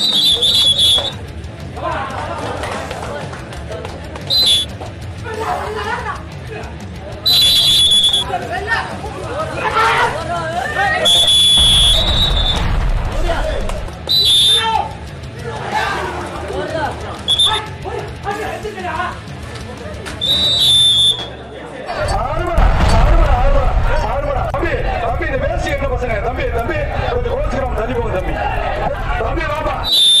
ஆறுமடா, ஆறுமடா, ஆறுமடா, ஆறுமடா. தம்பி, தம்பி, இந்த வேஷ்டி கட்டின பசங்க, தம்பி, தம்பி, கொஞ்சம் கோச்சுக்கிறோம், தள்ளி போங்க, தம்பி. தம்பி, வாப்பா.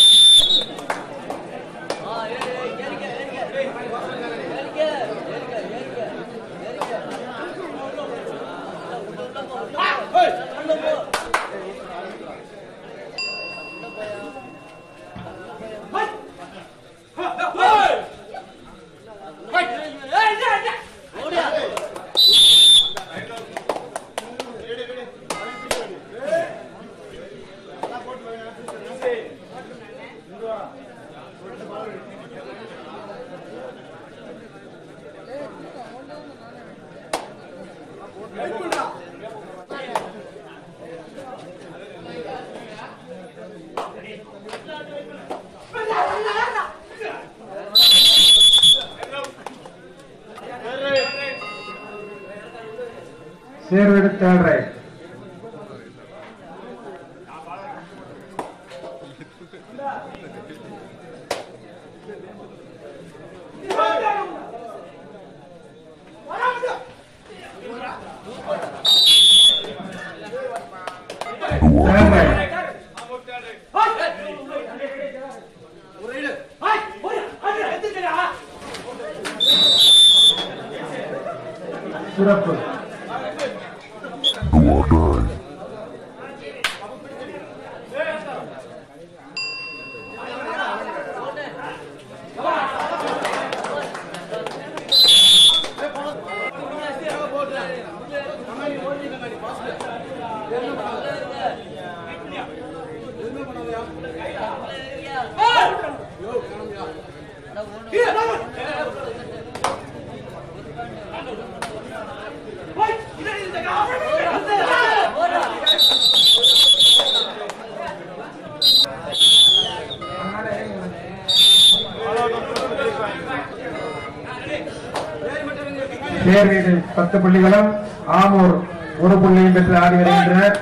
சேர்வெடு தேர்ட் ரைட் தேர்ட் ரைட் சிறப்பு சேர்வீடு பத்து புள்ளிகளும் ஆமூர் ஒரு புள்ளியும் பெற்று ஆடி வருகின்றனர்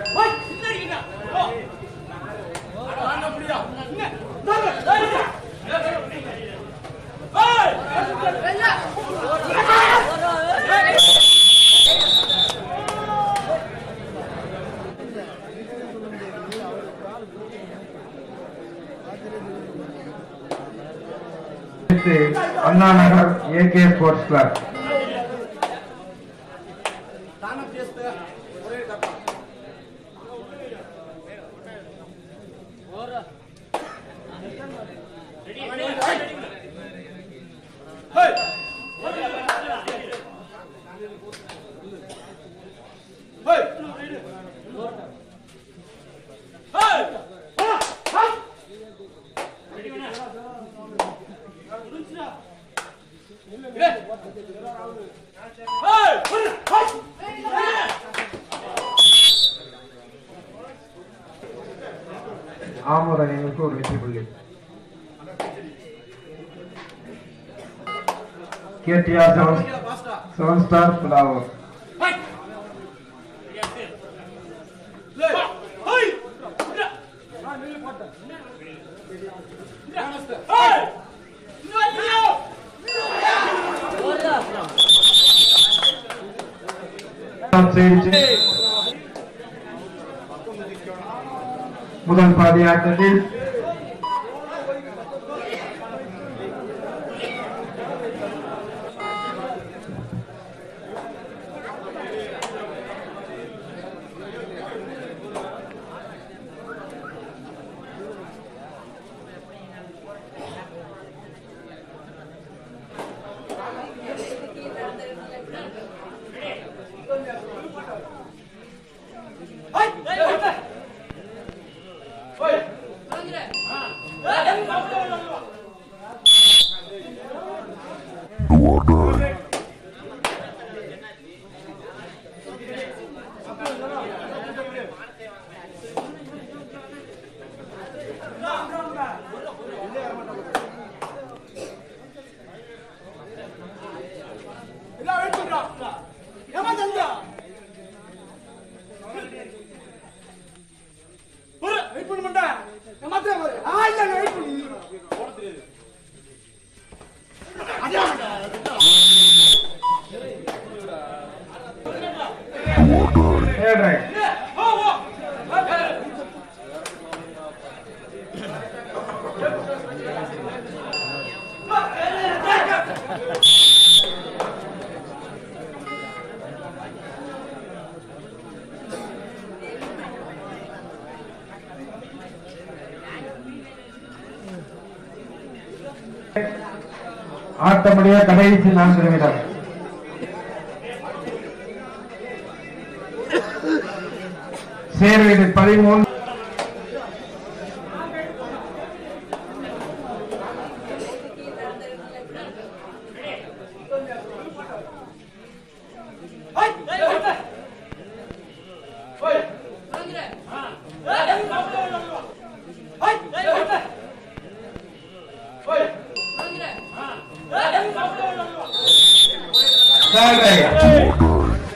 அடுத்து Anna Nagar AK sports club Amur அணியினருக்கு ஒரு வெற்றி புள்ளி KDR seven seven star Pulavur செய்து முதல் பாதி ஆட்டத்தில் ஆட்டமுடைய கடைசி நான்கு நிமிடம் சேர்வீடு பதிமூன்று Third right.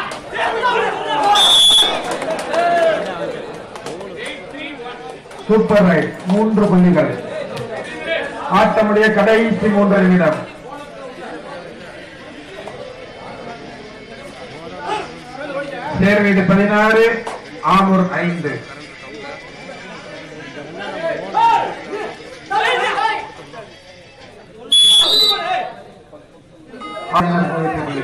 சூப்பர் ரைட் மூன்று புள்ளிகள் ஆட்டமுடைய கடைசி மூன்று நிமிடம் சேர்வீடு பதினாறு ஆமூர் ஐந்து புள்ளி.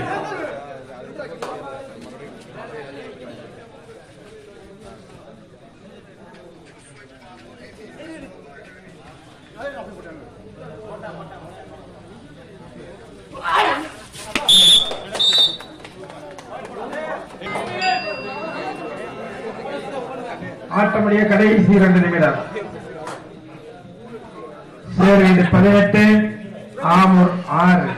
ஆட்டமுடைய கடைசி இரண்டு நிமிடம் சேர்வீடு பதினெட்டு ஆமூர் ஆறு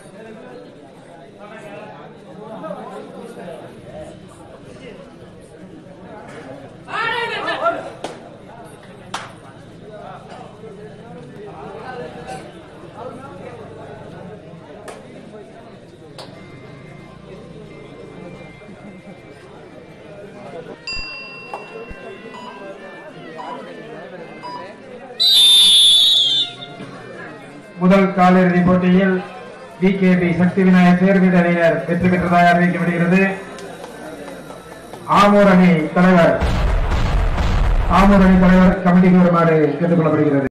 முதல் காலிறுதி போட்டியில் பிகேபி சக்தி விநாயகர் தேர்வீடு அணியினர் வெற்றி பெற்றதாக அறிவிக்கப்படுகிறது ஆமூர் அணி தலைவர் ஆமூர் அணி தலைவர் கமிட்டிக்கு வருமாறு கேட்டுக் கொள்ளப்படுகிறது